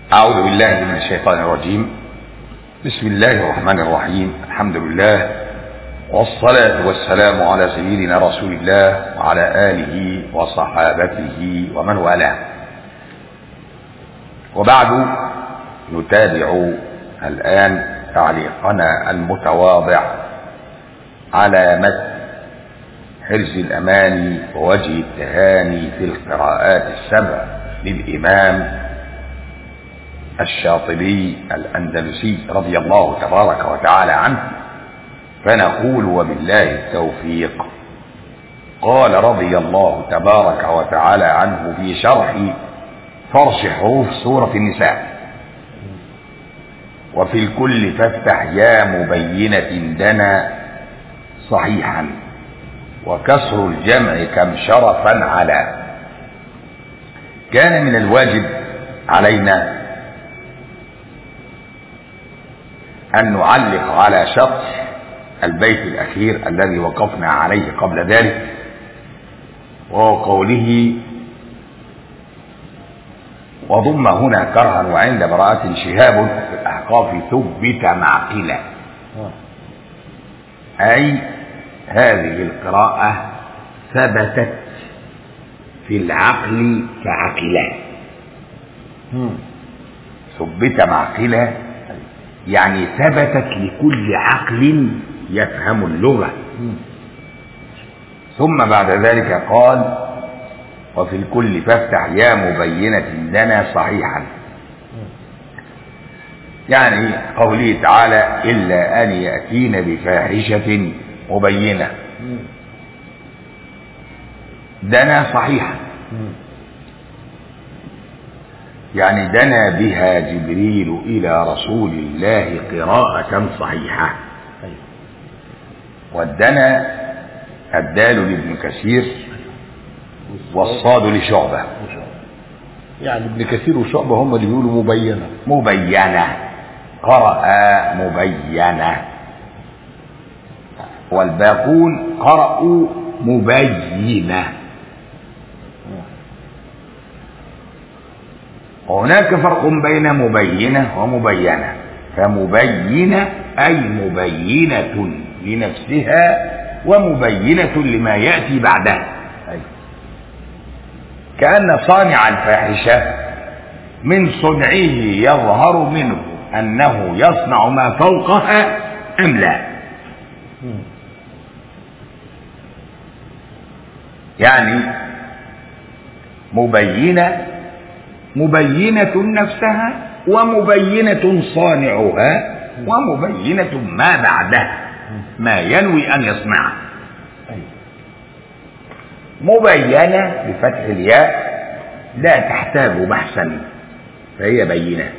أعوذ بالله من الشيطان الرجيم بسم الله الرحمن الرحيم الحمد لله والصلاة والسلام على سيدنا رسول الله وعلى آله وصحابته ومن والاه وبعد نتابع الآن تعليقنا المتواضع على متن حرز الأماني ووجه التهاني في القراءات السبع للإمام الشاطبي الأندلسي رضي الله تبارك وتعالى عنه فنقول وبالله التوفيق قال رضي الله تبارك وتعالى عنه في شرح فرش حروف سورة النساء وفي الكل فافتح يا مبينة دنا صحيحا وكسر الجمع كم شرفا على كان من الواجب علينا أن نعلق على شطح البيت الأخير الذي وقفنا عليه قبل ذلك وهو قوله وضم هنا كرها وعند براءة شهاب في الأحقاف ثبت معقلا أي هذه القراءة ثبتت في العقل كعقلة ثبت معقلة يعني ثبتت لكل عقل يفهم اللغة ثم بعد ذلك قال وفي الكل فافتح يا مبينة دنا صحيحا يعني قوله تعالى إلا أن يأتين بفاحشة مبينة دنا صحيحا يعني دنا بها جبريل إلى رسول الله قراءة صحيحة والدنا الدال لابن كثير والصاد لشعبة يعني ابن كثير وشعبة هم اللي بيقولوا مبينة مبينة قرأ مبينة والباقون قرأوا مبينة وهناك فرق بين مبينة ومبينة فمبينة أي مبينة لنفسها ومبينة لما يأتي بعدها أي. كأن صانع الفاحشة من صنعه يظهر منه أنه يصنع ما فوقها أم لا يعني مبينة مبينة نفسها ومبينة صانعها ومبينة ما بعدها ما ينوي أن يصنعه مبينة بفتح الياء لا تحتاج بحثا فهي بينة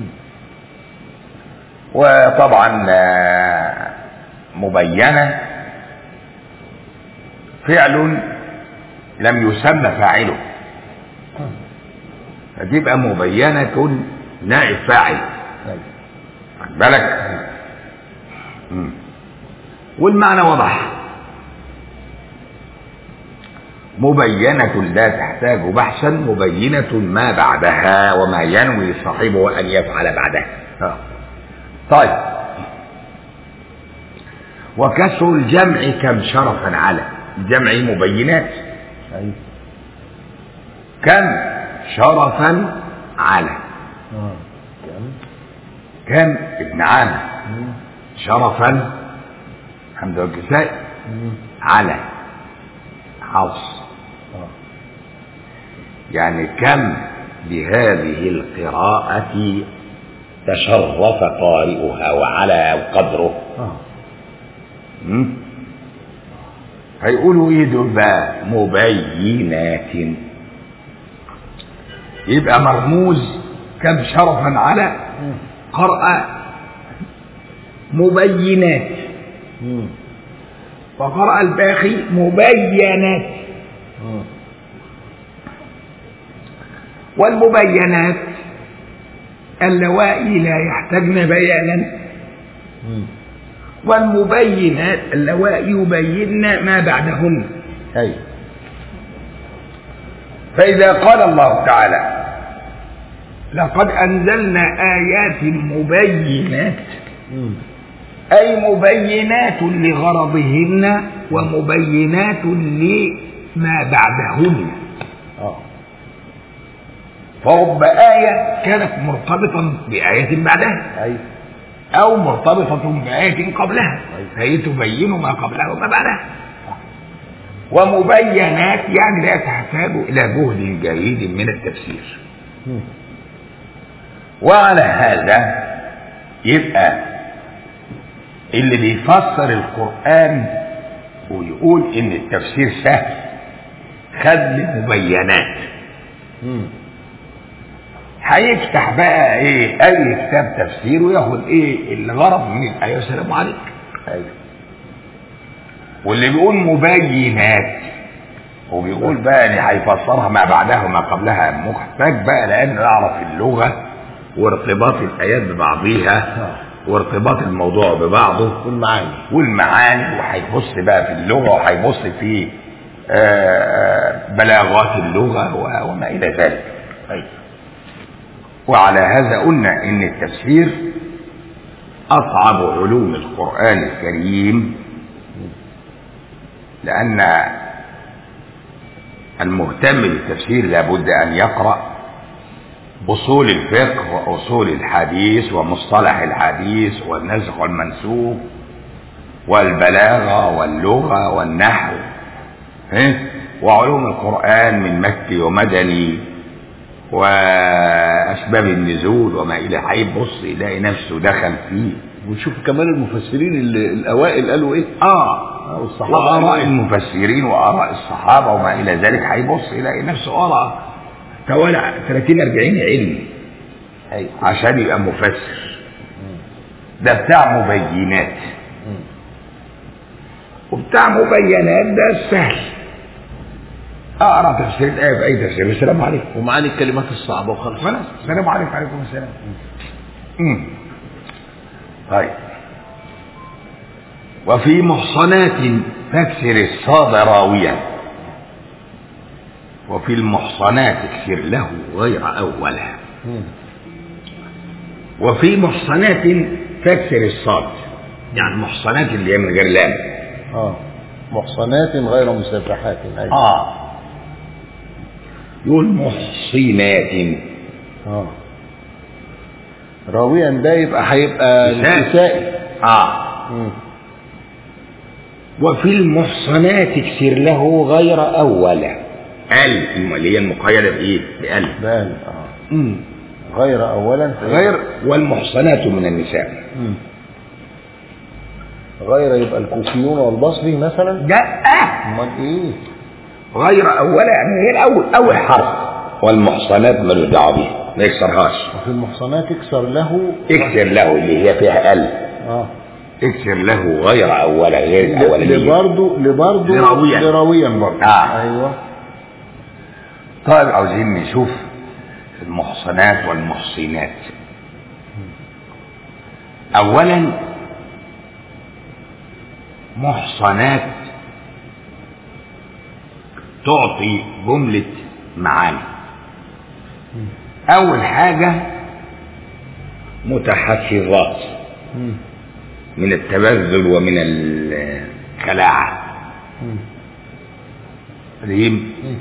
وطبعا مبينة فعل لم يسمى فاعله فتبقى مبينة نائب فاعل خد بالك والمعنى وضح مبينة لا تحتاج بحثا مبينة ما بعدها وما ينوي صاحبه أن يفعل بعدها طيب وكسر الجمع كم شرفا على الجمع مبينات كم شرفا على كم ابن عامر شرفا حمد الكسائي على حفص يعني كم بهذه القراءة تشرف قارئها وعلى قدره هيقولوا ايه دول بقى مبينات يبقى مرموز كم شرفا على قرأ مبينات وقرأ الباقي مبينات والمبينات اللوائي لا يحتاجن بيانا والمبينات اللوائي يبين ما بعدهن أي فإذا قال الله تعالى لقد أنزلنا آيات مبينات مم. أي مبينات لغرضهن ومبينات لما بعدهن اه فرب آية كانت مرتبطة بآية بعدها ايوه أو مرتبطة بآية قبلها أيوة. فهي تبين ما قبلها وما بعدها ومبينات يعني لا تحتاج إلى جهد جيد من التفسير مم. وعلى هذا يبقى اللي بيفسر القرآن ويقول إن التفسير سهل خد لي مبينات مم. هيفتح بقى ايه اي كتاب تفسير وياخد ايه الغرض من الايه والسلام عليك ايوه واللي بيقول مبينات وبيقول بقى ان هيفسرها ما بعدها وما قبلها محتاج بقى لانه يعرف اللغه وارتباط الايات ببعضيها وارتباط الموضوع ببعضه والمعاني والمعاني وهيبص بقى في اللغه وهيبص في آه، بلاغات اللغه و- وما الى ذلك ايوه وعلى هذا قلنا ان التفسير اصعب علوم القران الكريم لان المهتم بالتفسير لابد ان يقرا اصول الفقه واصول الحديث ومصطلح الحديث والنسخ والمنسوخ والبلاغه واللغه والنحو ها؟ وعلوم القران من مكي ومدني واسباب النزول وما الى هيبص يلاقي نفسه دخل فيه ونشوف كمان المفسرين اللي الاوائل قالوا ايه اه آه، والصحابه وآراء قالوا إيه؟ المفسرين وآراء الصحابة وما إلى ذلك هيبص يلاقي نفسه قرأ توالى 30 40 علم ايوه عشان يبقى مفسر ده بتاع مبينات مم. وبتاع مبينات ده سهل اقرا تفسير الايه في اي تفسير السلام عليكم ومعاني الكلمات الصعبه وخلاص خلاص السلام عليكم وعليكم السلام مم. طيب وفي محصنات فاكسر الصاد راويا وفي المحصنات اكسر له غير أولها مم. وفي محصنات فاكسر الصاد يعني محصنات اللي هي من غير لام اه محصنات غير مسافحات ايوه اه يقول محصنات اه راويا ده يبقى هيبقى نسائي. نسائي اه مم. وفي المحصنات اكسر له غير أولا ال اللي هي المقيدة بإيه؟ بأل بال اه مم. غير اولا غير والمحصنات من النساء مم. غير يبقى الكوفيون والبصري مثلا لا امال ايه غير أولا يعني هي الأول أول حرف والمحصنات ملوش دعوة بيها ما يكسرهاش وفي المحصنات اكسر له اكسر له اللي هي فيها ال اه اكسر له غير أولا غير الأولانية لبرضه لبرضه لراويا. لراويا برضه آه. ايوه طيب عاوزين نشوف المحصنات والمحصنات أولا محصنات تعطي جملة معاني أول حاجة متحفظات مم. من التبذل ومن الخلاعة مم. فاهم مم.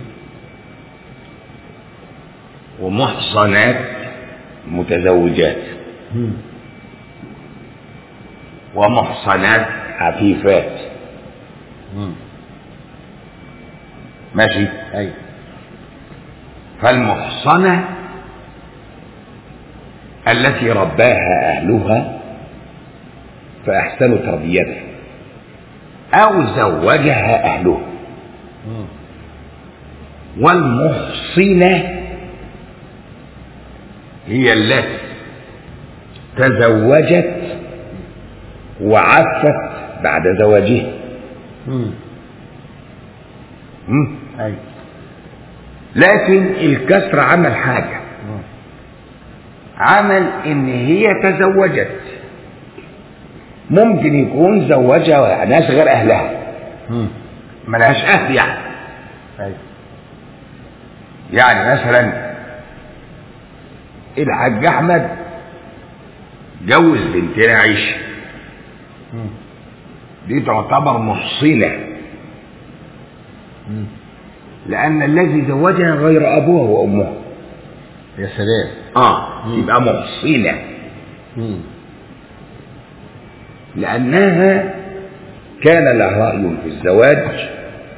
ومحصنات متزوجات مم. ومحصنات عفيفات مم. ماشي ايوه فالمحصنة التي رباها أهلها فأحسنوا تربيتها أو زوجها أهلها مم. والمحصنة هي التي تزوجت وعفت بعد زواجها مم. مم. ايوه لكن الكسر عمل حاجة مم. عمل ان هي تزوجت ممكن يكون زوجها ناس غير اهلها مم. ملهاش اهل يعني ايوه يعني مثلا الحاج احمد جوز بنتنا عيشه مم. دي تعتبر محصنه مم. لان الذي زوجها غير ابوها وامها يا سلام اه مم. يبقى محصنه مم. لانها كان لها راي في الزواج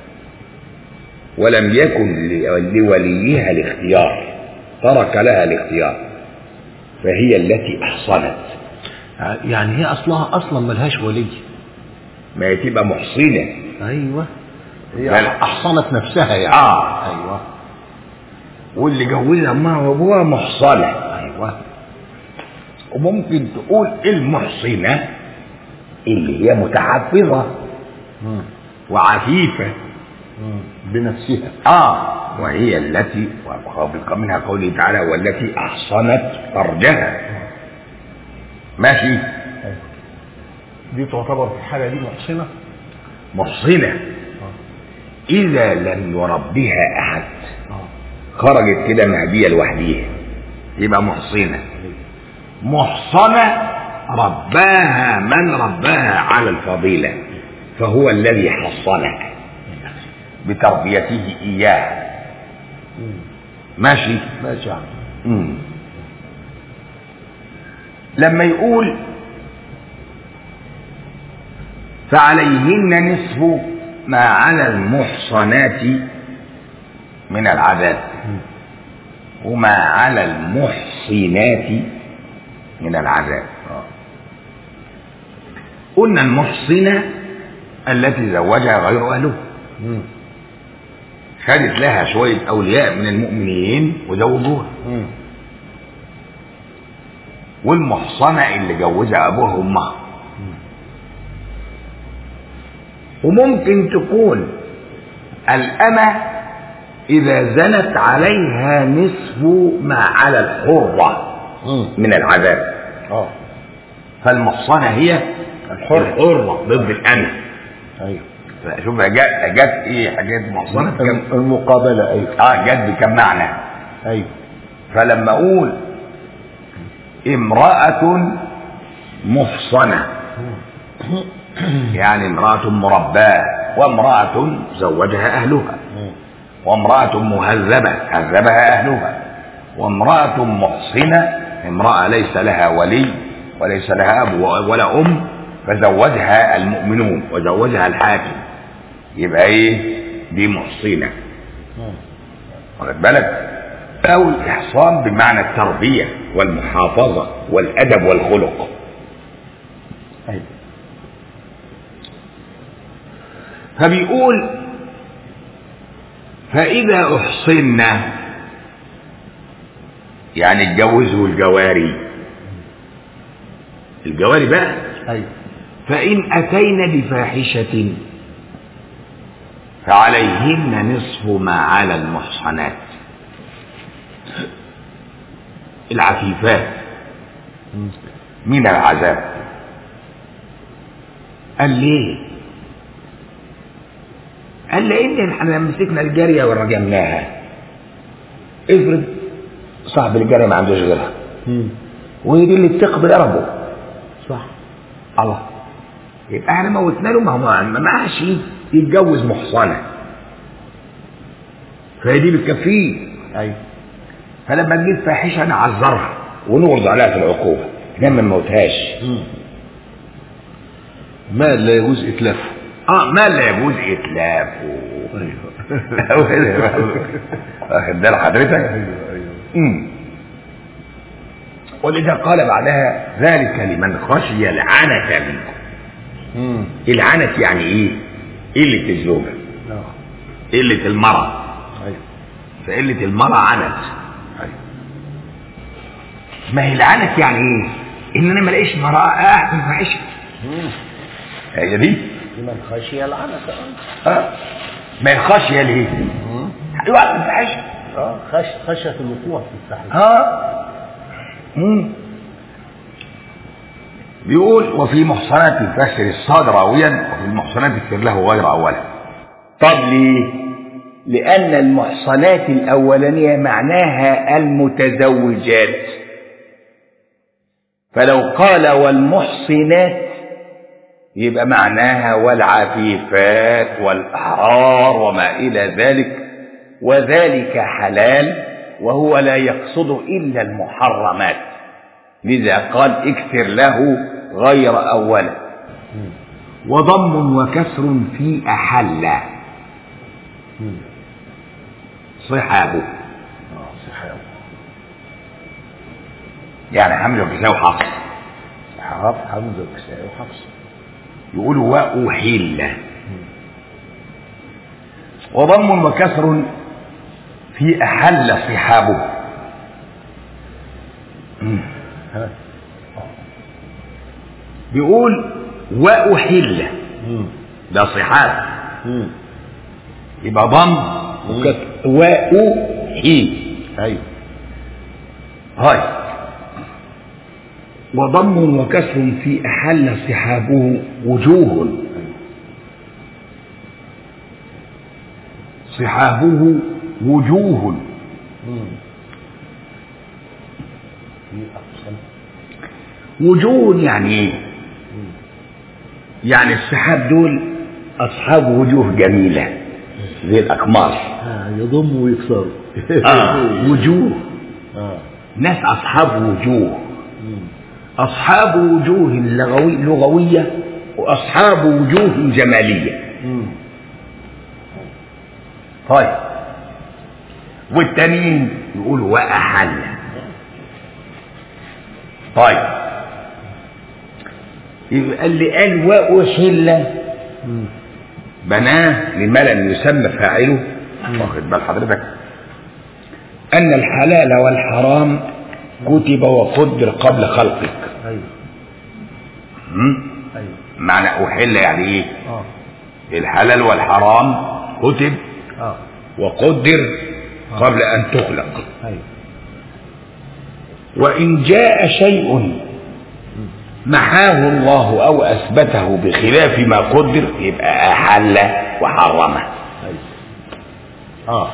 ولم يكن ل- لوليها الاختيار ترك لها الاختيار فهي التي احصنت يعني هي اصلها اصلا ملهاش ولي ما هي تبقى محصنه ايوه هي لا. احصنت نفسها يعني اه ايوه واللي جوزها امها وابوها محصنه ايوه وممكن تقول المحصنه اللي هي متحفظه مم. وعفيفه مم. بنفسها اه وهي التي وخافق منها قوله تعالى والتي احصنت فرجها ماشي أيوة. دي تعتبر في الحاله دي محصنه محصنه اه اذا لم يربيها احد اه خرجت كده مهديه لوحديها يبقى محصنه محصنه رباها من رباها على الفضيله فهو الذي حصنها بتربيته اياها مم. ماشي ماشي يا عم مم. لما يقول فعليهن نصف ما على المحصنات من العذاب مم. وما على المحصنات من العذاب اه قلنا المحصنة التي زوجها غير أهله مم. خدت لها شوية أولياء من المؤمنين وزوجوها مم. والمحصنة اللي جوزها أبوها وأمها مم. وممكن تكون الأمة إذا زنت عليها نصف ما على الحرة مم. من العذاب اه فالمحصنة هي الحرة. الحرة ضد الأمة ايوه شوف جت جت إيه حاجات محصنة بكم المقابله ايوه اه جت بكم معنى ايوه فلما أقول امرأة محصنة مم. يعني امرأة مرباة وامرأة زوجها أهلها مم. وامرأة مهذبة هذبها أهلها وامرأة محصنة امرأة ليس لها ولي وليس لها أب ولا أم فزوجها المؤمنون وزوجها الحاكم يبقى إيه دي محصنة مم. واخد بالك أو الإحصان بمعنى التربية والمحافظة والأدب والخلق ايوه فبيقول فإذا أحصنا يعني اتجوزوا الجواري الجواري بقى ايوه فإن أتينا بفاحشة فعليهن نصف ما على المحصنات العفيفات مم. من العذاب قال ليه قال لان احنا لما مسكنا الجاريه ورجمناها افرض صاحب الجاريه ما عندوش غيرها مم. وهي دي اللي بتقبل ربه صح الله يبقى احنا موتنا له ما هو ما معهش يتجوز محصنه فهي دي بتكفيه ايوه فلما تجيب فاحشه نعذرها ونغرض عليها في العقوبه انما ما نموتهاش مم. مال لا يجوز اتلافه اه ما لا يجوز اتلافه ايوه واخد بال حضرتك ايوه ايوه مم. ولذا قال بعدها ذلك لمن خشي العنة منكم مم. العنة يعني ايه قلة الزوجة اه قلة المرأة ايوه فقلة المرأة عنت ايوه ما هي العنت يعني ايه ان انا ما الاقيش مرأة اه ما معيش مم. هي دي لمن خشي العنة اه ما هي الخشية ليه مم. الوقت ما فيهاش اه خش خشية الوقوع في التحريم ها مم. بيقول وفي محصنات يفسر الصاد راويا وفي المحصنات يكتر له غير اولا طب ليه لان المحصنات الاولانيه معناها المتزوجات فلو قال والمحصنات يبقى معناها والعفيفات والأحرار وما إلى ذلك وذلك حلال وهو لا يقصد إلا المحرمات لذا قال اكثر له غير أولا وضم وكسر في أحل صحابه اه صحيح يعني حمزة وكساء وحفص حرف حمزه وكساء وحفص يقولوا وأحل وضم وكسر في أحل صحابه ها بيقول وأحل مم. ده صحاب مم. يبقى ضم وكسر وأحي ايوه هاي وضم وكسر في أحل صحابه وجوه صحابه وجوه مم. في احسن وجوه يعني ايه يعني السحاب دول أصحاب وجوه جميلة زي الأقمار آه يضم ويكسر آه وجوه اه ناس أصحاب وجوه مم. أصحاب وجوه لغوي لغوية وأصحاب وجوه جمالية مم. طيب والتانيين يقولوا وأحل طيب يبقى اللي قال وأحل مم. بناه لما لم يسمى فاعله واخد بال حضرتك أن الحلال والحرام كتب وقدر قبل خلقك ايوه م? ايوه معنى أحل يعني إيه اه الحلال والحرام كتب اه وقدر قبل أن تخلق ايوه وإن جاء شيء محاه الله أو أثبته بخلاف ما قدر يبقى أحل وحرمه ايوه اه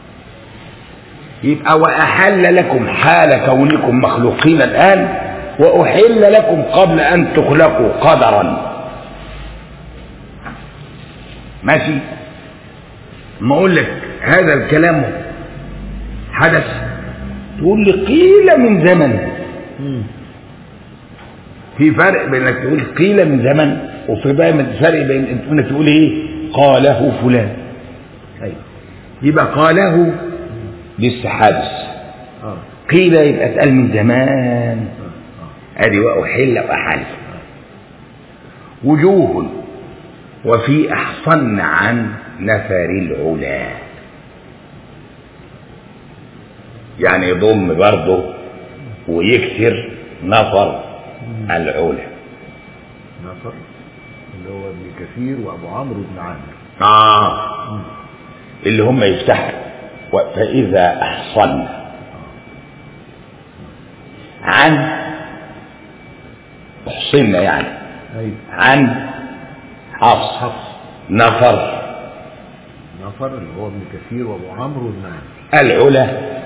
يبقى وأحل لكم حال كونكم مخلوقين الآن وأحل لكم قبل أن تخلقوا قدرا ماشي ما أقول لك هذا الكلام حدث تقول لي قيل من زمن مم. في فرق بين انك تقول قيل من زمن وفي بقى من فرق بين انك تقول ايه قاله فلان ايوه يبقى قاله للسحابس اه قيل يبقى اتقال من زمان اه ادي واحل واحل وجوه وفي احصن عن نفر العلا يعني يضم برضه ويكسر نفر العلا نفر اللي هو ابن كثير وابو عمرو بن عامر اه مم. اللي هم يفتحوا و- فإذا أحصن عن أحصنا يعني ايوه عن حفص حفص نفر نفر اللي هو ابن كثير وابو عمرو بن عامر العلا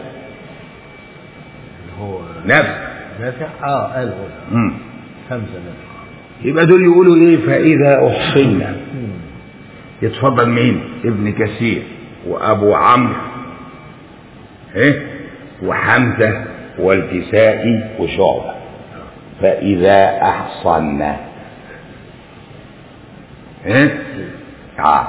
اللي هو نفر نافع اه قال هو مم. همزه نافع يبقى دول يقولوا ايه فإذا أحصنا مم. يتفضل مين ابن كثير وأبو عمرو ايه وحمزة والكسائي وشعبة فإذا أحصنا ايه آه.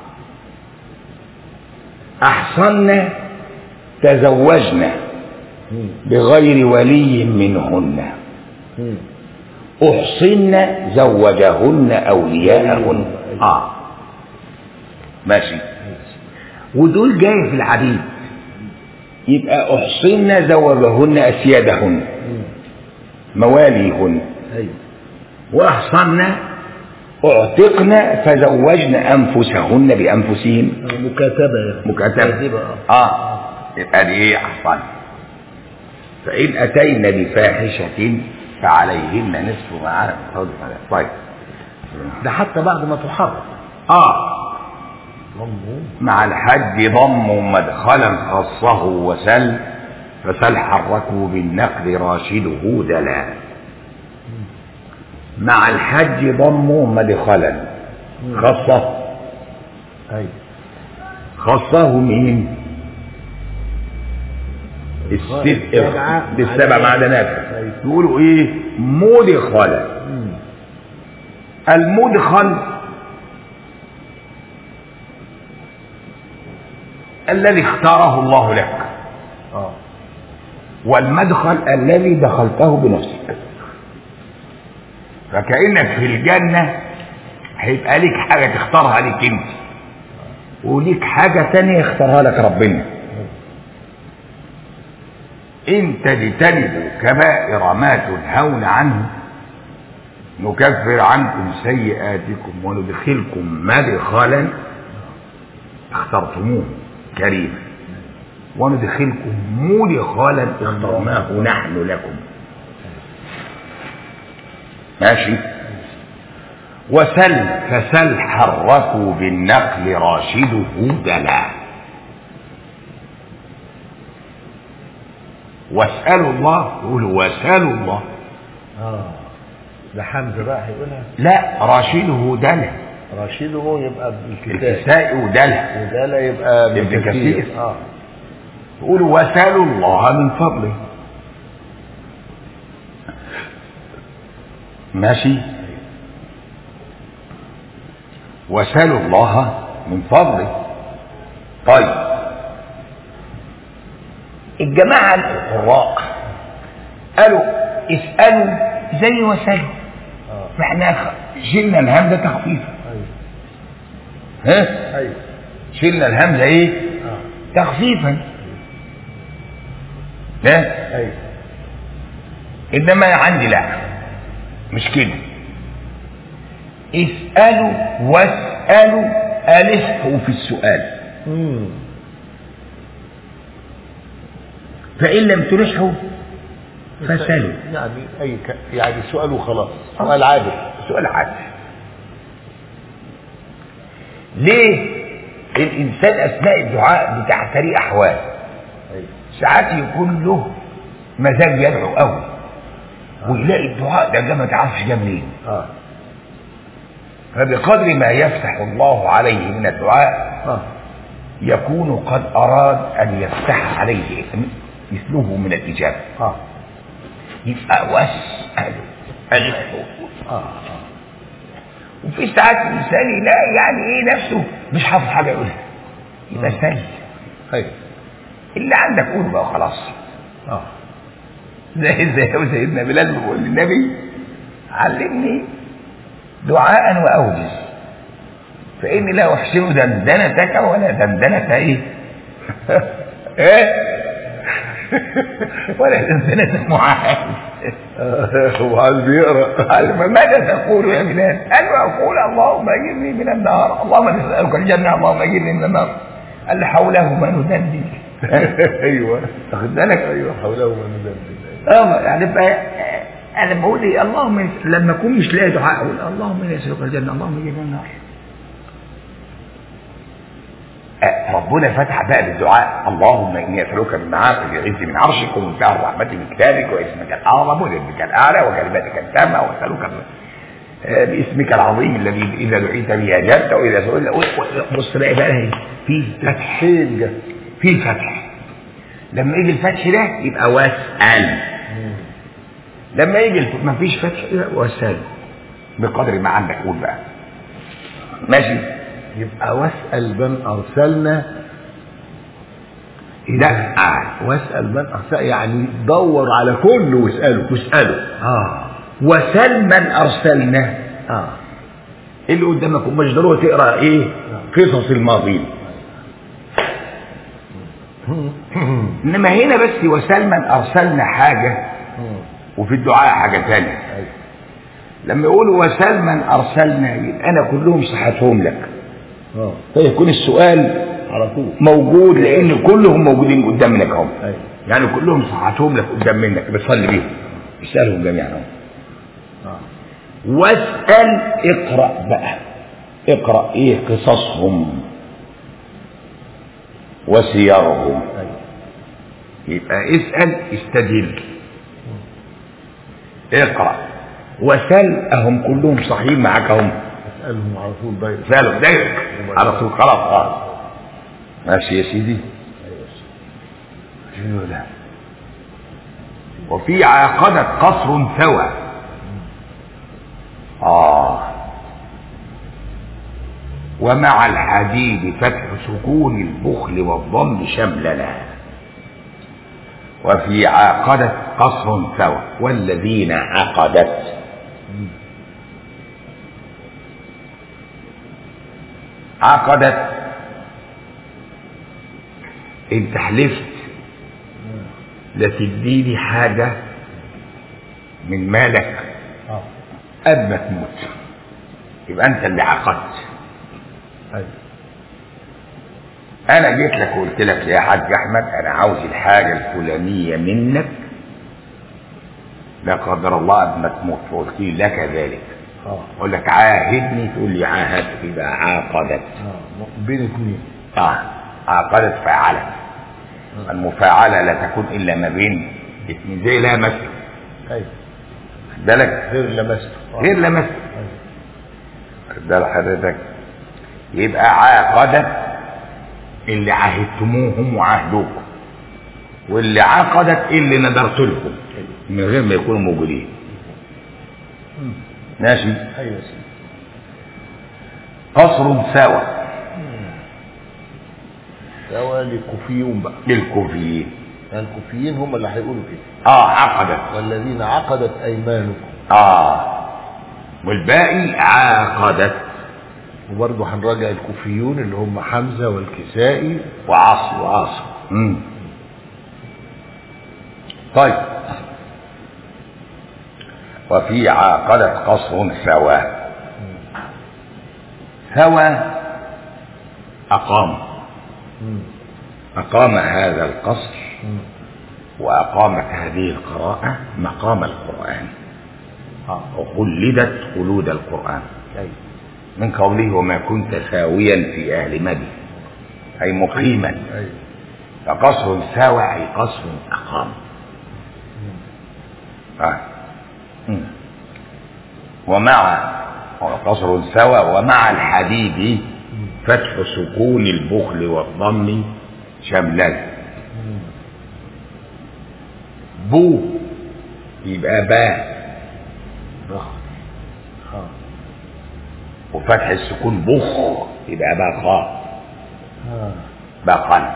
أحصنا تزوجنا مم. بغير ولي منهن مم. أحصن زوجهن أولياءهن آه ماشي ودول جاي في العبيد يبقى أحصن زوجهن أسيادهن مم. مواليهن ايوه وأحصن أعتقن فزوجن أنفسهن بأنفسهن آه، مكاتبه يعني مكاتبة كاتبة، اه آه يبقى دي إيه أحصن فإن أتينا بفاحشة فعليهن نصف ما على طيب ده حتى بعد ما تحرم آه ضمه مع الحج ضم مدخلا خصه وسل فسل حركه بالنقل راشده دلا مع الحج ضمه مدخلا خاصة ايوه خاصه مين الست السبعة بالسبع معدنات أيوة. يقولوا ايه مدخلا مم. المدخل الذي اختاره الله لك اه والمدخل الذي دخلته بنفسك فكأنك في الجنة هيبقى ليك حاجة تختارها ليك انت وليك حاجة تانية يختارها لك ربنا إن تجتنبوا كبائر ما تنهون عنه نكفر عنكم سيئاتكم وندخلكم مدخلا اخترتموه كريما وندخلكم مدخلا اخترناه نحن لكم ماشي وسل فسل حركوا بالنقل راشده دلا واسألوا الله يقولوا واسألوا الله اه ده حمزه بقى هيقولها لا راشده دلا راشده يبقى بالكتاب الكساء ودلا وده لا يبقى ابن ابن كثير. كثير اه يقولوا واسألوا الله من فضله ماشي واسألوا الله من فضله طيب الجماعة القراء قالوا اسألوا زي وسألوا اه فاحنا شلنا الهمزة تخفيفا ايوه ها ايوه شلنا الهمزة ايه اه تخفيفا ها ايوه انما عندي لا مش كده اسألوا واسألوا ألحوا في السؤال امم فإن لم تلحوا فسألوا يعني اي ك... يعني سؤال وخلاص سؤال عادل سؤال عادي ليه الإنسان أثناء الدعاء بتعتري أحوال ايوه ساعات يكون له مزاج يدعو قوي ويلاقي الدعاء ده جه ما تعرفش جه منين اه فبقدر ما يفتح الله عليه من الدعاء اه يكون قد أراد أن يفتح عليه مثله من الإجابة اه يبقى واسألوا ألحوا اه اه وفي ساعات الإنسان يلاقي يعني إيه نفسه مش حافظ حاجة يقولها يبقى سهل ايوه اللي عندك قوله بقى خلاص اه زي زي سيدنا بلال بيقول للنبي علمني دعاء وأوجز فإني لا أحسن دندنتك ولا دندنة إيه؟ إيه؟ ولا دندنة معاذ هو عايز بيقرا قال فماذا تقول يا بلال؟ قال له أقول اللهم أجرني من النار اللهم نسألك الجنة اللهم أجرني من النار قال له حوله ما ندندن ايوه واخد بالك؟ ايوه حوله ما ندندن اه يعني بقى انا بقول ايه اللهم لما اكون مش لاقي دعاء اقول اللهم اني اسالك الجنه اللهم اجرني من النار آه، ربنا فتح بقى بالدعاء اللهم اني اسالك بمعاقب العز من عرشك ومنتهى الرحمه من كتابك واسمك الاعظم وجدك الاعلى وكلماتك التامه واسالك آه، باسمك العظيم الذي اذا دعيت به اجبت واذا سئلت بص بقى بقى هي في فتح فين جه في فتح لما يجي الفتح ده يبقى واسال لما يجي الف- مفيش فتح يبقى واسال بقدر ما عندك قول بقى ماشي يبقى واسال من ارسلنا لا آه. واسال من ارسل يعني دور على كله واساله واساله اه وسل من ارسلنا اه اللي قدامك مش ضروري تقرا ايه قصص الماضين انما هنا بس وسل من ارسلنا حاجه وفي الدعاء حاجه ثانيه أيوة. لما يقولوا وسل من ارسلنا يبقى انا كلهم صحتهم لك اه فيكون السؤال على طول موجود لان كلهم موجودين قدام منك اهم ايوه يعني كلهم صحتهم لك قدام منك بتصلي بيهم اسالهم جميعا اهو اه واسال اقرا بقى اقرا ايه قصصهم وسيرهم ايوه يبقى اسال استدل اقرا وسل اهم كلهم صحيحين معاك اهم اسالهم على طول دايركت سالوا دايرك على طول خلاص خلاص ماشي يا سيدي شنو ده وفي عقدة قصر ثوى آه ومع الحديد فتح سكون البخل والضم شملنا وفي عقدة قصر ثوى والذين عقدت عقدت انت حلفت لتديني حاجة من مالك اه قبل ما تموت يبقى انت اللي عقدت ايوه انا جيت لك وقلت لك يا حاج احمد انا عاوز الحاجة الفلانية منك لا قدر الله قبل ما تموت فقلت لي لك ذلك اه اقول لك عاهدني تقول لي عاهدت يبقى عاقدت اه بين اثنين اه عاقدت فعلت المفاعلة لا تكون الا ما بين اثنين زي لا مثل ايوه خد بالك غير لمسته آه. غير لا مثل أيوة. خد بال حضرتك يبقى عاقدت اللي عاهدتموهم وعاهدوكم واللي عقدت اللي ندرت لكم من غير ما يكونوا موجودين مم. ماشي ايوه يا سيدي قصر سوى سواء للكوفيون بقى للكوفيين يعني الكوفيين هم اللي هيقولوا كده اه عقدت والذين عقدت ايمانكم اه والباقي عاقدت وبرضه هنراجع الكوفيون اللي هم حمزه والكسائي وعاصم وعاصم مم. طيب وفي عاقدة قصر ثوى ثوى أقام مم. أقام هذا القصر مم. وأقامت هذه القراءة مقام القرآن اه وخلدت خلود القرآن ايوه من قوله وما كنت ساويا في أهل مدين أي مقيما ايوه فقصر ساوى أي قصر أقام آه. مم. ومع قصر سوى ومع الحديد فتح سكون البخل والضم شملان مم. بو يبقى باء ضخم اه وفتح السكون بخ يبقى باء خاء اه بقل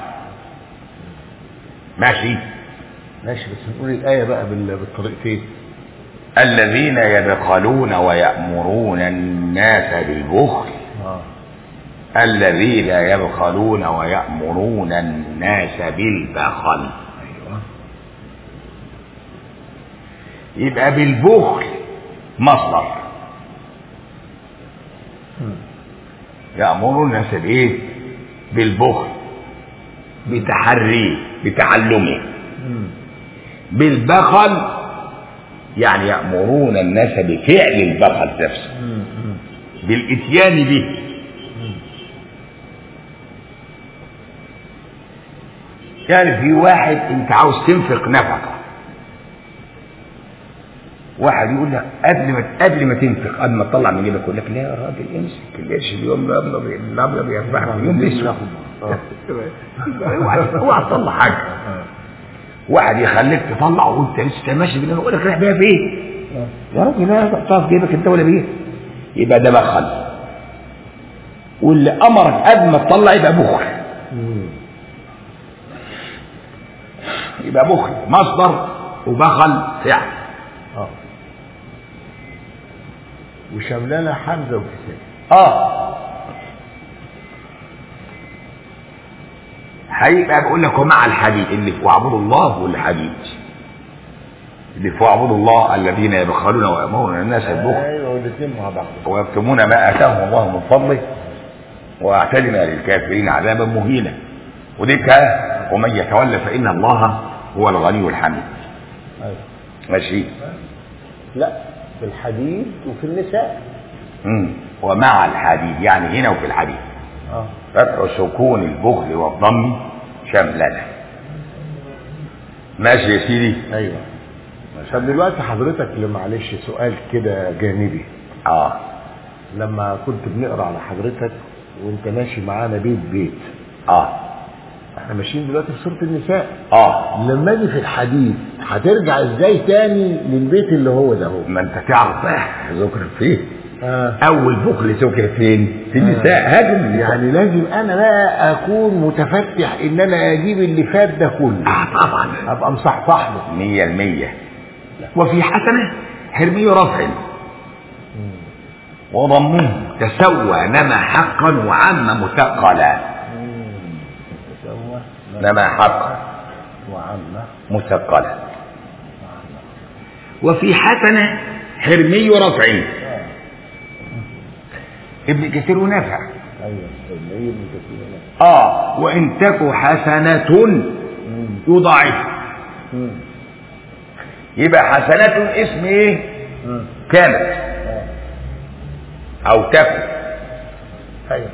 ماشي ماشي بس نقول الآية بقى بال- بالطريقتين الذين يبخلون ويأمرون الناس بالبخل اه الذين يبخلون ويأمرون الناس بالبخل ايوه يبقى بالبخل مصدر مم. يأمرون الناس بإيه؟ بالبخل بتحريه بتعلمه مم. بالبخل يعني يأمرون الناس بفعل البخل نفسه مم. مم. بالإتيان به يعني في واحد انت عاوز تنفق نفقة واحد يقول لك قبل ما قبل ما تنفق قبل ما تطلع من جيبك يقول لك لا يا راجل امسك القرش اليوم الابيض الابيض يربحك اليوم الاسود آه. اوعى اوعى تطلع حاجه آه. واحد يخليك تطلع وانت لسه ماشي بالله يقول لك رايح بيها فين؟ آه. يا راجل لا تحطها في جيبك انت ولا بيه يبقى ده بخل واللي امرك قبل ما تطلع يبقى بخل مم. يبقى بخل مصدر وبخل فعل اه وشملنا حمزة وكسائي اه هيبقى بقول لك ومع الحديد اللي في واعبدوا الله والحديد اللي في واعبدوا الله الذين يبخلون ويامرون الناس بالبخل ايوه والاثنين مع بعض ويكتمون ما اتاهم الله من فضله واعتدنا للكافرين عذابا مهينا وديك ومن يتولى فان الله هو الغني الحميد ايوه ماشي لا في الحديد وفي النساء مم. ومع الحديد يعني هنا وفي الحديد اه فتح سكون البخل والضم شملنا ماشي يا سيدي ايوه طب دلوقتي حضرتك اللي معلش سؤال كده جانبي اه لما كنت بنقرا على حضرتك وانت ماشي معانا بيت بيت اه احنا ماشيين دلوقتي في سوره النساء اه لما اجي في الحديث هترجع ازاي تاني للبيت اللي هو ده هو ما انت تعرف بقى ذكر فيه آه. اول بخل ذكر فين في النساء هاجم يعني لازم انا بقى اكون متفتح ان انا اجيب اللي فات ده كله اه طبعا ابقى مصحصح له مية المية وفي حسنة حرمي رفع وضمه تسوى نما حقا وعم مثقلا تسوى نما حقا وعم مثقلا وفي حسنة حرمي رفع ابن كثير ونافع ايوه اللي هي من كثير اه وان تك حسنة يضاعف يبقى حسنة اسم ايه كانت او تكن ايوه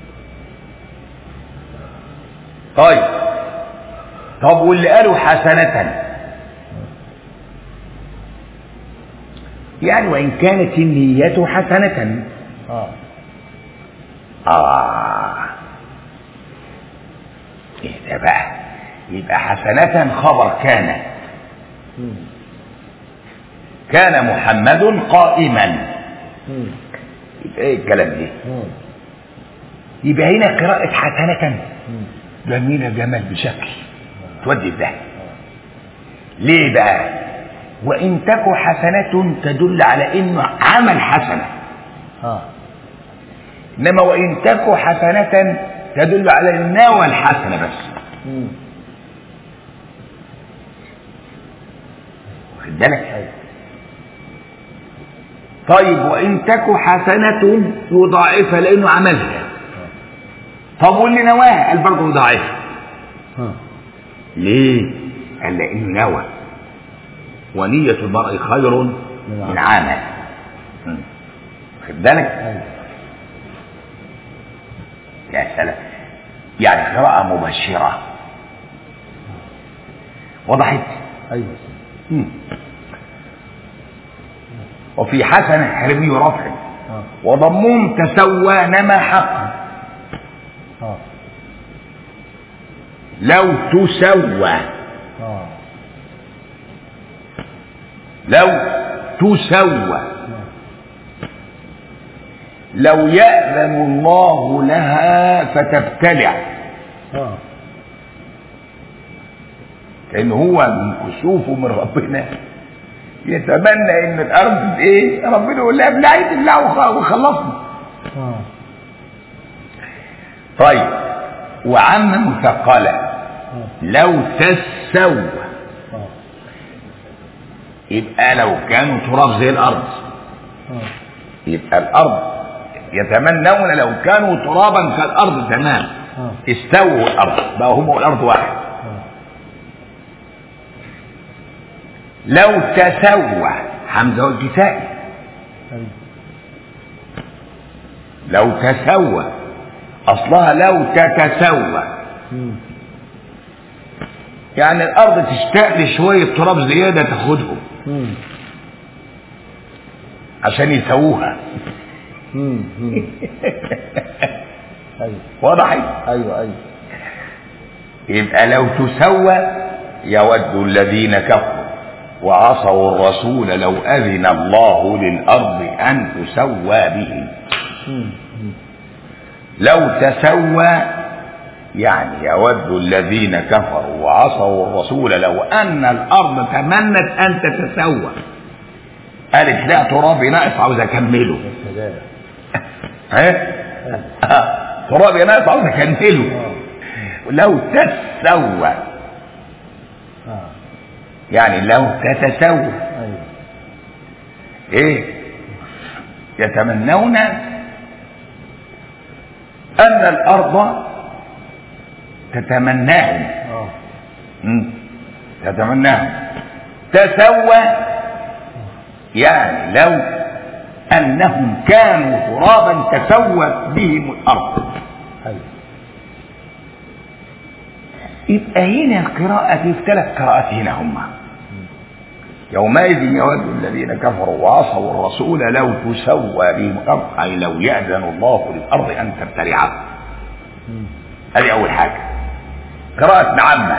طيب طب واللي قالوا حسنة يعني وإن كانت النية حسنة اه آه إيه ده بقى يبقى حسنة خبر كان مم. كان محمد قائما مم. يبقى ايه الكلام ده مم. يبقى هنا قراءة حسنة مم. جميلة جمال بشكل تودي في ده ليه بقى وإن تك حسنة تدل على إنه عمل حسنة اه إنما وإن تك حسنة تدل على إنه نوى الحسنة بس مم. واخد بالك ايوه طيب وإن تك حسنة يضاعفها لأنه عملها طب واللي نواها قال برضه يضاعفها اه ليه؟ قال لأنه نوى ونية المرء خير من عمل مم. واخد بالك؟ ايوه يا سلام يعني قراءة مبشرة وضحت؟ ايوه مم. وفي حسنة حرمي رفع اه وضمهم تسوى نما حقا اه لو تسوى اه لو تسوى لو يأذن الله لها فتبتلع اه لأن هو من كسوفه من ربنا يتمنى ان الارض ايه ربنا يقول لها ابلعي تبلع وخ- وخلصنا اه طيب وعم مثقلة اه لو تسوى اه يبقى لو كانوا تراب زي الارض اه يبقى الارض يتمنون لو كانوا ترابا كالارض تمام اه استووا الارض بقى هم والارض واحد اه لو تسوى حمزه والكسائي ايوه لو تسوى اصلها لو تتسوى مم. يعني الارض تشتاق لشويه تراب زياده تاخدهم مم. عشان يسووها مم. مم. ايوه وضحت ايوه ايوه يبقى لو تسوى يود الذين كفروا وعصوا الرسول لو أذن الله للأرض أن تسوى بهم مم. مم. لو تسوى يعني يود الذين كفروا وعصوا الرسول لو أن الأرض تمنت أن تتسوى قالت لا ترابي ناقص عاوز أكمله يا سلام ها ترابي ناقص عاوز أكمله اه لو تسوى اه يعني لو تتسوى ايوه ايه يتمنون ان الارض تتمناهم اه مم. تتمناهم تسوى يعني لو انهم كانوا ترابا تسوت بهم الارض ايوه يبقى هنا القراءة في ثلاث قراءات هنا هما يومئذ يود الذين كفروا وعصوا الرسول لو تسوى بهم الارض اي لو ياذن الله للارض ان تبتلعه هذه اول حاجه قراءه نعمه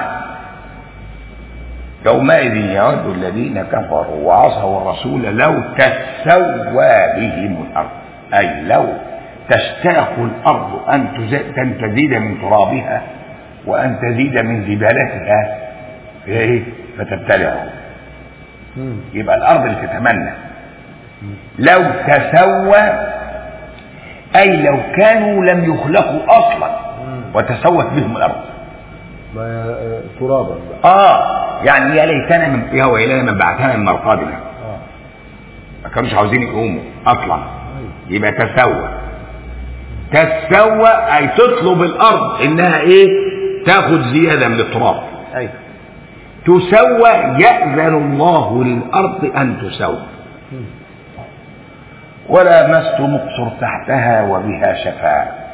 يومئذ يود الذين كفروا وعصوا الرسول لو تسوى بهم الارض اي لو تشتاق الارض ان تز- أن تزيد من ترابها وان تزيد من زبالتها ايه فتبتلعه مم. يبقى الارض اللي تتمنى لو تسوى اي لو كانوا لم يخلقوا اصلا وتسوت بهم الارض ما آه، ترابا بقى اه يعني يا ليتنا من يا ويلنا من بعثنا من مرقدنا اه ما كانوش عاوزين يقوموا اصلا أيوة. يبقى تسوى تسوى اي تطلب الارض انها ايه تاخد زياده من التراب ايوه تسوى يأذن الله للأرض أن تسوى مم. ولا مست مقصر تحتها وبها شفاء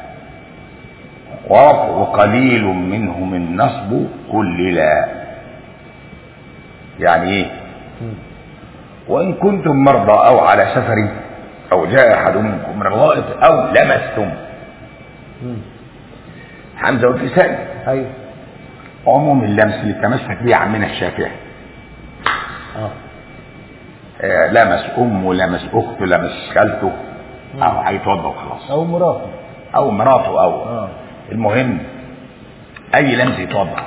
ورفع قليل منهم النصب كل لا يعني ايه مم. وإن كنتم مرضى أو على سفر أو جاء أحد منكم من الغائط أو لمستم مم. حمزة والكسائي ايوه عموم اللمس اللي تمسك به عمنا الشافعي اه آه، لمس أمه لمس أخته لمس خالته أو هيتوضى وخلاص او مراته أو مراته أو اه المهم أي لمس يتوضى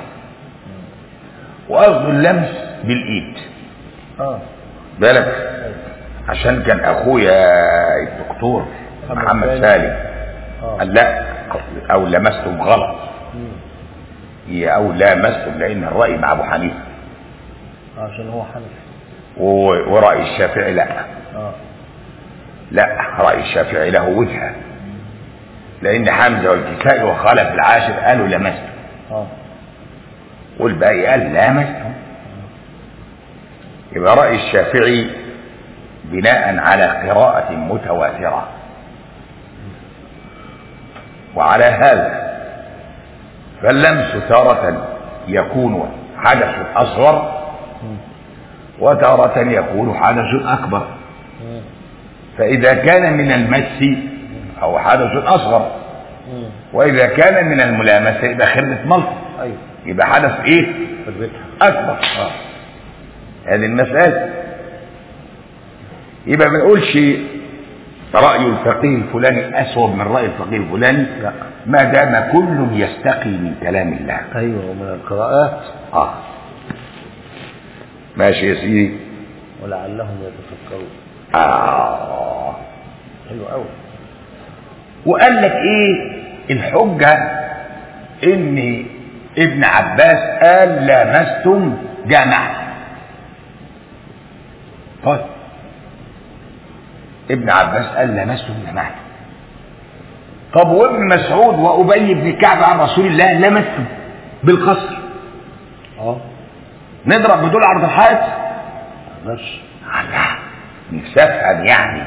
وقصده اللمس بالإيد اه بالك ايوه عشان كان أخويا الدكتور محمد محمد سالم. سالم اه قال لا أو لمستم غلط مم. هي أو لامستم لأن الرأي مع أبو حنيفة عشان هو حنفي و- ورأي الشافعي لا اه لا رأي الشافعي له وجهة لأن حمزة والكسائي وخالف العاشر قالوا لمستم اه والباقي قال لامستم يبقى رأي الشافعي بناء على قراءة متواترة وعلى هذا فاللمس تارة يكون حدث أصغر مم. وتارة يكون حدث أكبر مم. فإذا كان من المس أو حدث أصغر مم. وإذا كان من الملامسة يبقى خربة ملط ايوه يبقى حدث إيه خربتها أكبر اه هذه المسألة يبقى ما نقولش رأي الفقيه الفلاني أسوأ من رأي الفقيه الفلاني لا. ما دام كل يستقي من كلام الله ايوه ومن القراءات آه ماشي يا سيدي ولعلهم يتفكرون آه حلو قوي وقال لك ايه الحجة ان ابن عباس قال لامستم جمع طيب ابن عباس قال لامستم جمع طب وابن مسعود وابي بن كعب عن رسول الله لمستم بالقصر اه نضرب بدول عرض الحائط ماشي الله نفسي افهم يعني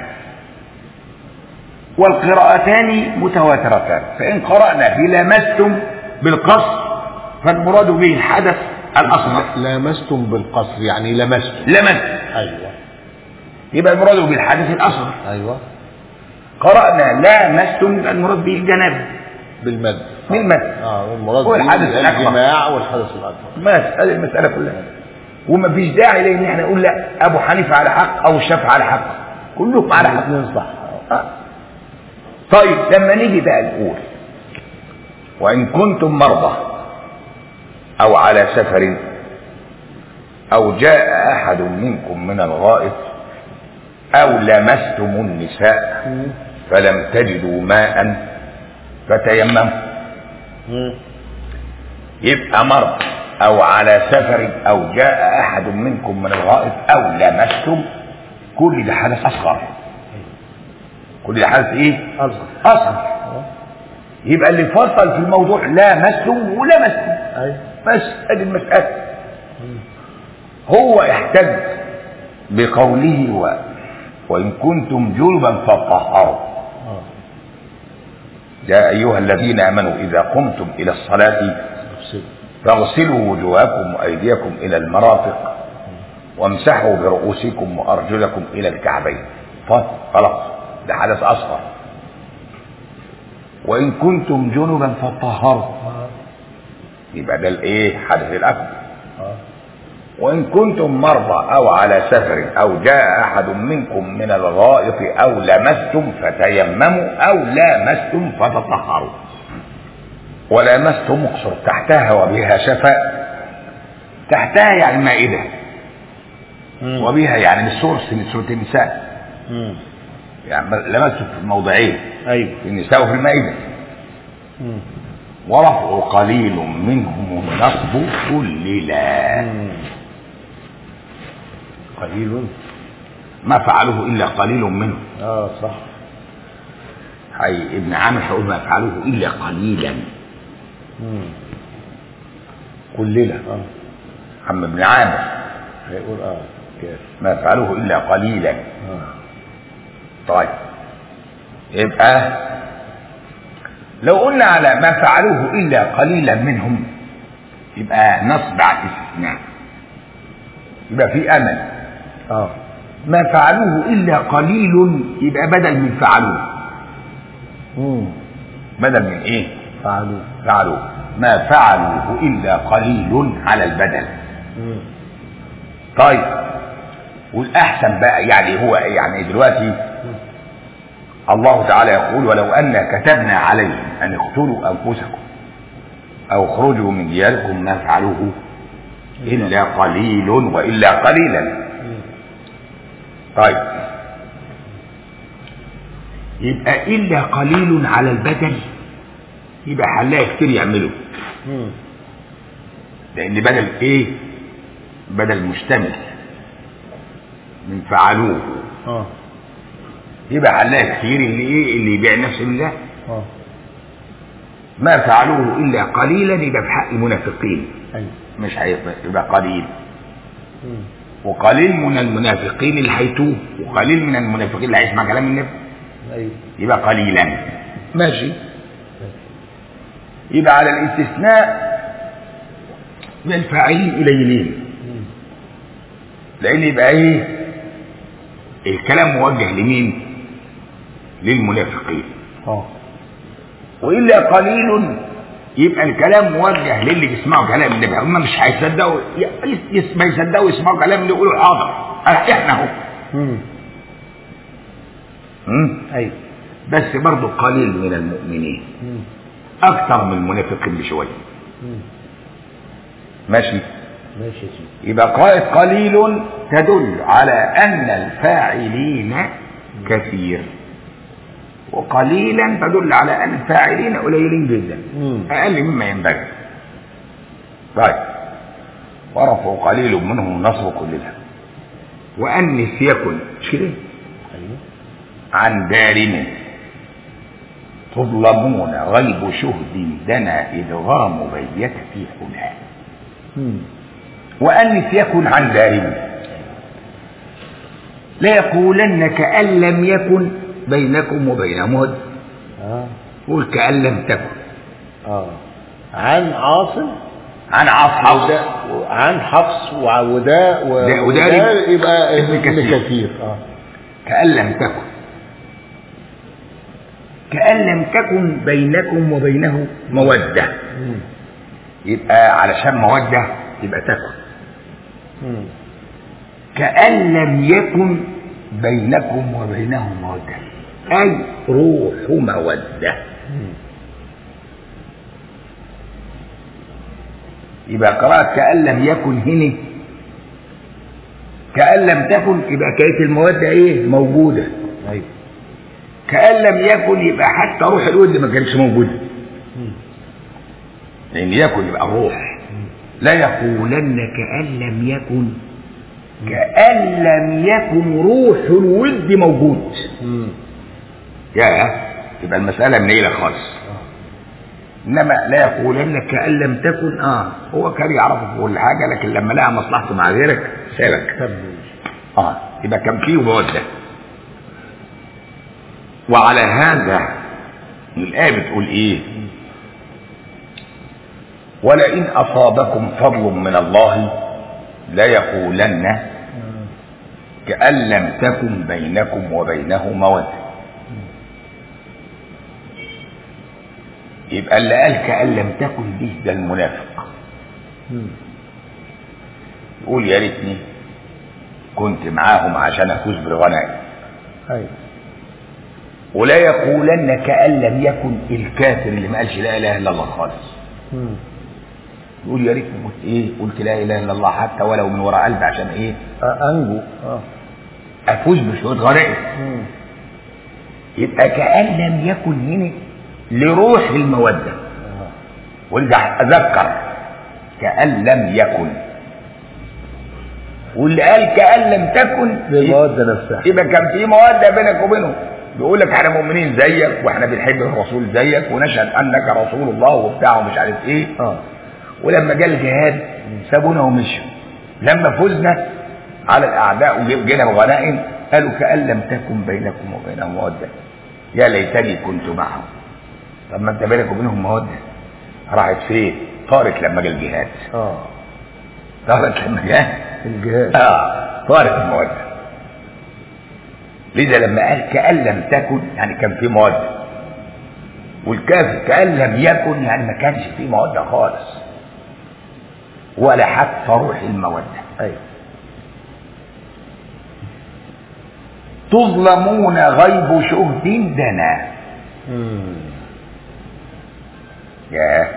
والقراءتان متواترتان فإن قرأنا بلمستم بالقصر فالمراد به الحدث الأصغر لامستم بالقصر يعني لمستم لمس ايوه يبقى المراد به الحدث الأصغر ايوه قرأنا لامستم يبقى المراد به الجنابة بالمد بالمد. اه والمراد هو الحدث به الأكبر. الجماع والحدث الاكبر بس هذه المسألة كلها وما فيش داعي لأن احنا نقول لا أبو حنيفة على حق أو الشافعي على حق كلهم على حق الاثنين صح آه. طيب لما نيجي بقى نقول وإن كنتم مرضى أو على سفر أو جاء أحد منكم من الغائط أو لمستم النساء مم. فلم تجدوا ماء فتيمموا مم. يبقى مرض أو على سفر أو جاء أحد منكم من الغائط أو لمستم كل ده حدث أصغر كل ده حدث إيه؟ اصغر أصغر اه يبقى اللي فصل في الموضوع لامستم ولمستم ايوه بس ادي المسألة مم. هو يحتج بقوله و... وإن كنتم جنبا فطهروا اه يا أيها الذين آمنوا إذا قمتم إلى الصلاة تفصيل فاغسلوا وجوهكم وأيديكم إلى المرافق وامسحوا برؤوسكم وارجلكم الى الكعبين طيب خلاص ده حدث اصغر وان كنتم جنبا فطهروا اه يبقى ده الايه حدث الاكبر اه وإن كنتم مرضى أو على سفر أو جاء أحد منكم من الغائط أو لمستم فتيمموا أو لامستم فتطهروا ولامستم اقصر تحتها وبها شفاء تحتها يعني المائدة مم. وبها يعني من سورة من سورة النساء مم. يعني لمستم في الموضعين ايوه في النساء وفي المائدة مم. ورفع قليل منهم النصب كللا مم. قليل ما فعلوه إلا قليل منهم اه صح هي ابن عامر هيقول ما فعلوه الا قليلا مم. قللة اه عم ابن عامر هيقول اه كاف ما فعلوه الا قليلا اه طيب يبقى لو قلنا على ما فعلوه الا قليلا منهم يبقى نصب على الاستثناء يبقى في امل اه ما فعلوه الا قليل يبقى بدل من فعلوه مم. بدل من ايه فعلوا فعلوه ما فعلوه الا قليل على البدل مم. طيب والاحسن بقى يعني هو يعني دلوقتي الله تعالى يقول ولو ان كتبنا عليهم ان اقتلوا انفسكم او اخرجوا من دياركم ما فعلوه الا قليل والا قليلا مم. طيب يبقى الا قليل على البدل يبقى هنلاقي كتير يعملوا مم. لان بدل ايه بدل مشتمل من فعلوه اه يبقى هنلاقي كتير اللي ايه اللي يبيع نفسه لله اه ما فعلوه الا قليلا يبقى في حق المنافقين ايوه مش هيبقى يبقى قليل مم. وقليل من المنافقين اللي هيتوب وقليل من المنافقين اللي هيسمع كلام النبي ايوه يبقى قليلا ماشي يبقى على الاستثناء من الفاعلين قليلين مم. لان يبقى ايه الكلام موجه لمين للمنافقين اه والا قليل يبقى الكلام موجه للي بيسمعوا كلام النبي هم مش هيصدقوا ي- يس- ما يصدقوا يسمعوا كلام اللي يقولوا حاضر أه، احنا اهو مم. مم؟ ايوه بس برضه قليل من المؤمنين مم. اكثر من المنافقين بشويه مم. ماشي ماشي يا سيدي يبقى قائد قليل تدل على ان الفاعلين كثير وقليلا تدل على ان الفاعلين قليلين جدا مم. اقل مما ينبغي طيب ورفعوا قليل منهم النصر كلها وانس يكن مش كده ايوه عن دارم تظلمون غيب شهد دنا ادغام بيت في حلاه مم. وأنس يكن عن دارم لا يقولن كأن لم يكن بينكم وبينه مد اه قول كأن لم تكن اه عن عاصم عن عاص ودا عن حفص وعوداء و- ده- وده وده يبقى ابن ابن كثير. كثير اه كأن لم تكن كأن لم تكن بينكم وبينه مودة مم. يبقى علشان مودة يبقى تكن مم. كأن لم يكن بينكم وبينه مودة أي روح مودة مم. يبقى قراءة كأن لم يكن هنا كأن لم تكن يبقى كانت المودة ايه موجودة ايوه كأن لم يكن يبقى حتى روح الود ما كانتش موجودة مم. لأن يكن يبقى الروح لا يقولن كأن لم يكن كأن لم يكن روح الود موجود مم. يا يبقى المسألة منيلة خالص انما لا يقولن كأن لم تكن اه هو كان يعرف كل حاجة لكن لما لقى مصلحته مع غيرك سابك طب اه يبقى كان فيه مودة وعلى هذا الآية بتقول ايه ولئن أصابكم فضل من الله لا يقولن كأن لم تكن بينكم وبينه مودة يبقى اللي قال كأن لم تكن دي ده المنافق مم. يقول يا ريتني كنت معاهم عشان افوز بالغنائم ايوه ولا يقولن كأن لم يكن الكافر اللي ما قالش لا اله الا الله خالص مم. يقول يا ريتني كنت ايه قلت لا اله الا الله حتى ولو من وراء قلبي عشان ايه آه، انجو اه افوز بشويه غنائم مم. يبقى كأن لم يكن هنا لروح المودة آه. وارجع اذكر كأن لم يكن واللي قال كأن لم تكن للمودة نفسها يبقى كان في مودة بينك وبينهم بيقول لك احنا مؤمنين زيك واحنا بنحب الرسول زيك ونشهد انك رسول الله وبتاع ومش عارف ايه اه ولما جاء الجهاد سابونا ومشوا لما فزنا على الاعداء وجينا بغنائم قالوا كأن لم تكن بينكم وبينهم مودة يا ليتني كنت معهم طب ما انت بينك وبينهم مودة راحت فين؟ طارت لما جاء الجهاد اه طارت لما جاء الجهاد اه طارت المودة لذا لما قال كأن لم تكن يعني كان في مودة والكافر كأن لم يكن يعني ما كانش في مودة خالص ولا حتى روح المودة ايوه تظلمون غيب شهد دنا مم. يا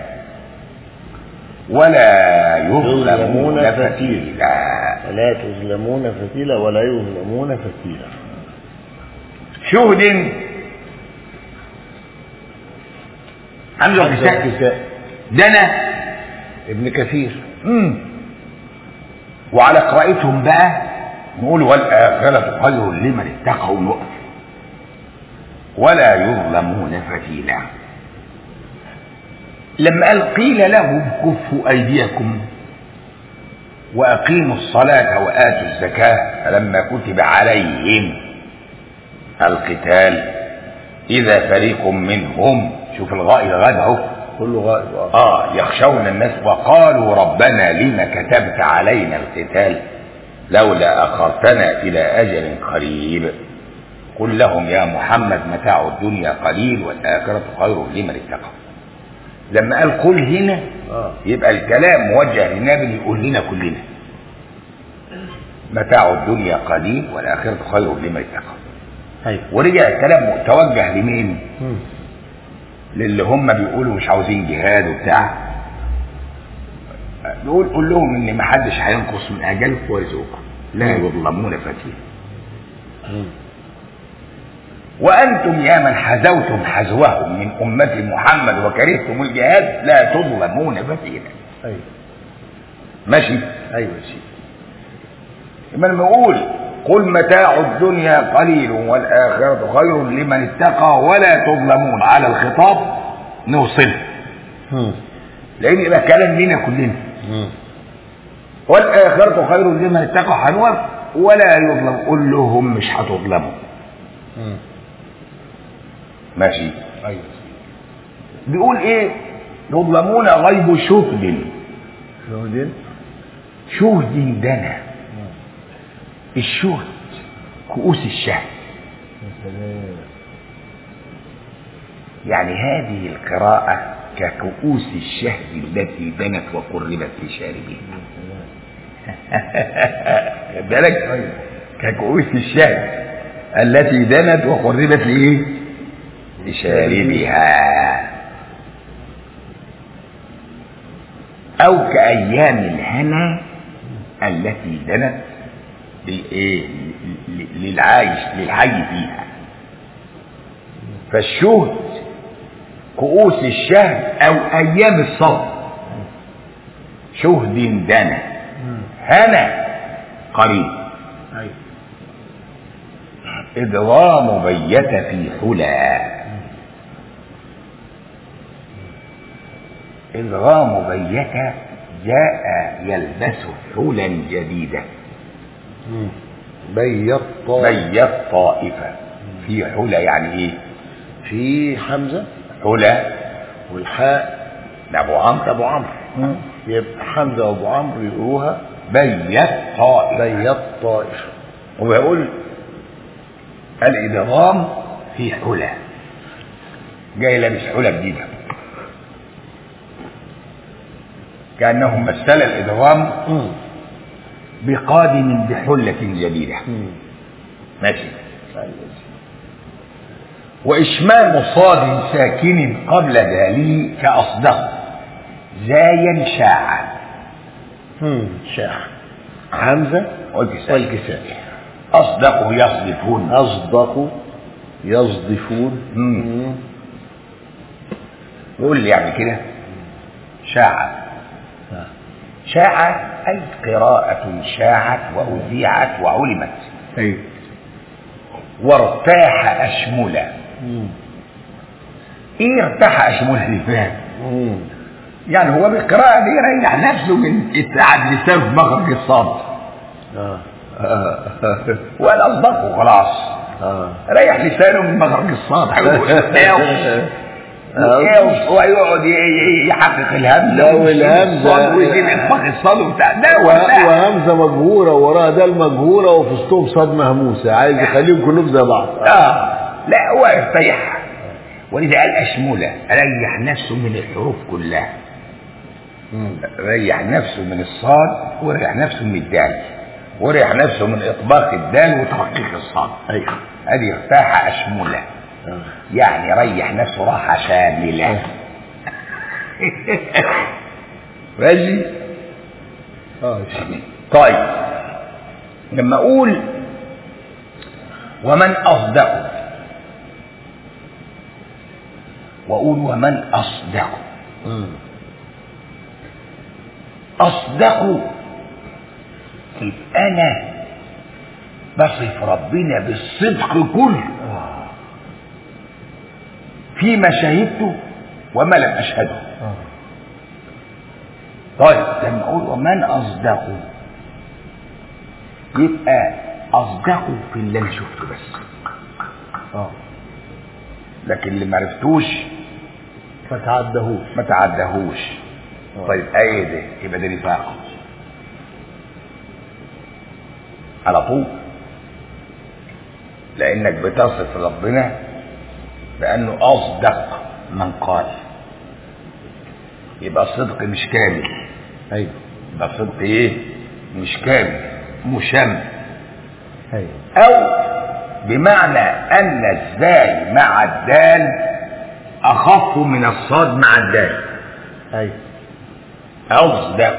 ولا يظلمون يظلمون فتيلا ولا تظلمون فتيلا ولا يظلمون فتيلا شهد حمزة حمزة وكساء وكساء. دنا ابن كثير مم. وعلى قراءتهم بقى نقول والآخرة خير لمن اتقوا ونقف ولا يظلمون فتيلا لما قال قيل لهم كفوا أيديكم وأقيموا الصلاة وآتوا الزكاة فلما كتب عليهم القتال إذا فريق منهم شوف الغاء الغد اهو كله غائب اه آه يخشون الناس وقالوا ربنا لما كتبت علينا القتال لولا أخرتنا إلى أجل قريب قل لهم يا محمد متاع الدنيا قليل والآخرة خير لمن اتقى لما قال قل هنا اه يبقى الكلام موجه للنبي يقول لنا كلنا متاع الدنيا قليل والآخرة خير لمن اتقى ايوه ورجع الكلام توجه لمين؟ مم. للي هم بيقولوا مش عاوزين جهاد وبتاع نقول قول لهم ان ما حدش هينقص من اجلكم ويرزقكم لا يظلمون فتيلا مم. وانتم يا من حزوتم حزوهم من امه محمد وكرهتم الجهاد لا تظلمون فتيلا ايوه ماشي ايوه يا سيدي لما نقول قل متاع الدنيا قليل والآخرة خير لمن اتقى ولا تظلمون على الخطاب نوصل مم. لأن يبقى كلام لينا كلنا مم. والآخرة خير لمن اتقى هنوافق ولا يظلم قل لهم مش هتظلموا مم. ماشي ايوه بيقول ايه يظلمون غيب شهد شهودين شهد دنا الشهد كؤوس الشهد يا سلام يعني هذه القراءة ككؤوس الشهد التي دنت وقربت لشاربها خد بالك أيوة. ككؤوس الشهد التي دنت وقربت لايه لشاربها او كايام الهنا التي دنت للايه ل- للعايش للحي فيها فالشهد كؤوس الشهد او ايام الصبر شهد دنا مم. هنا قريب ايوه إدغام بيت في حلى إدغام بيت جاء يلبس حلا جديدة مم. بيض طائف بيت طائفة في حلى يعني إيه في حمزه حلى والحاء ده أبو عمرو ابو عمرو يبقى حمزه وابو عمرو يقروها بيت طائفة بيض طائف وبيقول الإدغام في حلى جاي لابس حلى جديدة كأنه مثل الإدغام مم. بقادم بحلة جديدة مم. ماشي وإشمام صاد ساكن قبل ذلك كأصدق زايا شاعا مم. شاع حمزة والكساء والكساء أصدق يصدفون أصدق يصدفون مم. مم. يقول لي يعني كده شاعة آه. شاعة أي قراءة شاعت وأذيعت وعلمت أيوه وارتاح أشملة مم. إيه ارتاح أشملة دي فاهم مم. يعني هو بالقراءة دي يريح نفسه من اتعاد لسان في مخرج الصاد آه. وقال أصدقه خلاص آه. ريح لسانه من مخرج الصاد آه. ويقعد ي- ي- يحقق الهمزه لا، ويشيل والهمزة- الصاد ويجيب اطباق الصاد وبتاع ده و- وبتاع وهمزة مجهورة وراها دال مجهورة وفي وسطهم صاد مهموسة عايز يخليهم كلهم زي بعض اه لا هو ارتيح ولذا قال اشمله ريح نفسه من الحروف كلها مم. ريح نفسه من الصاد وريح نفسه من الدال وريح نفسه من اطباق الدال وتحقيق الصاد أيوه ادي ارتاح اشمله آه. يعني ريح نفسه راحه شامله ماشي اه طيب لما اقول ومن اصدق واقول ومن اصدق مم. اصدق يبقى انا بصف ربنا بالصدق كله آه. فيما شهدته وما لم اشهده آه. طيب لما اقول ومن اصدقه يبقى اصدقه في اللي انا شفته بس اه لكن اللي ما عرفتوش ما تعدهوش ما تعدهوش آه. طيب ايه ده يبقى ده نفاق على طول لانك بتصف ربنا بانه اصدق من قال يبقى الصدق مش كامل ايوه يبقى الصدق ايه مش كامل مشم ايوه او بمعنى ان الزاي مع الدال اخف من الصاد مع الدال ايوه اصدق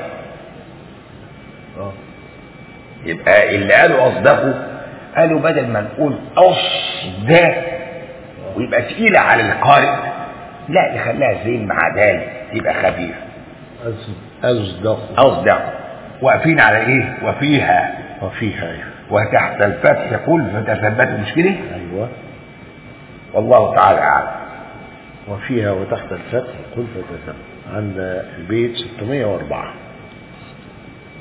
اه يبقى اللي قالوا اصدقوا قالوا بدل ما نقول اصدق ويبقى تقيلة على القارئ لا نخليها زين مع دال يبقى خفيف أص- اصدق اصدق واقفين على ايه وفيها وفيها ايوه وتحت الفتح قل فتثبتوا مش كده ايوه والله تعالى اعلم وفيها وتحت الفتح قل فتثبت عند البيت 604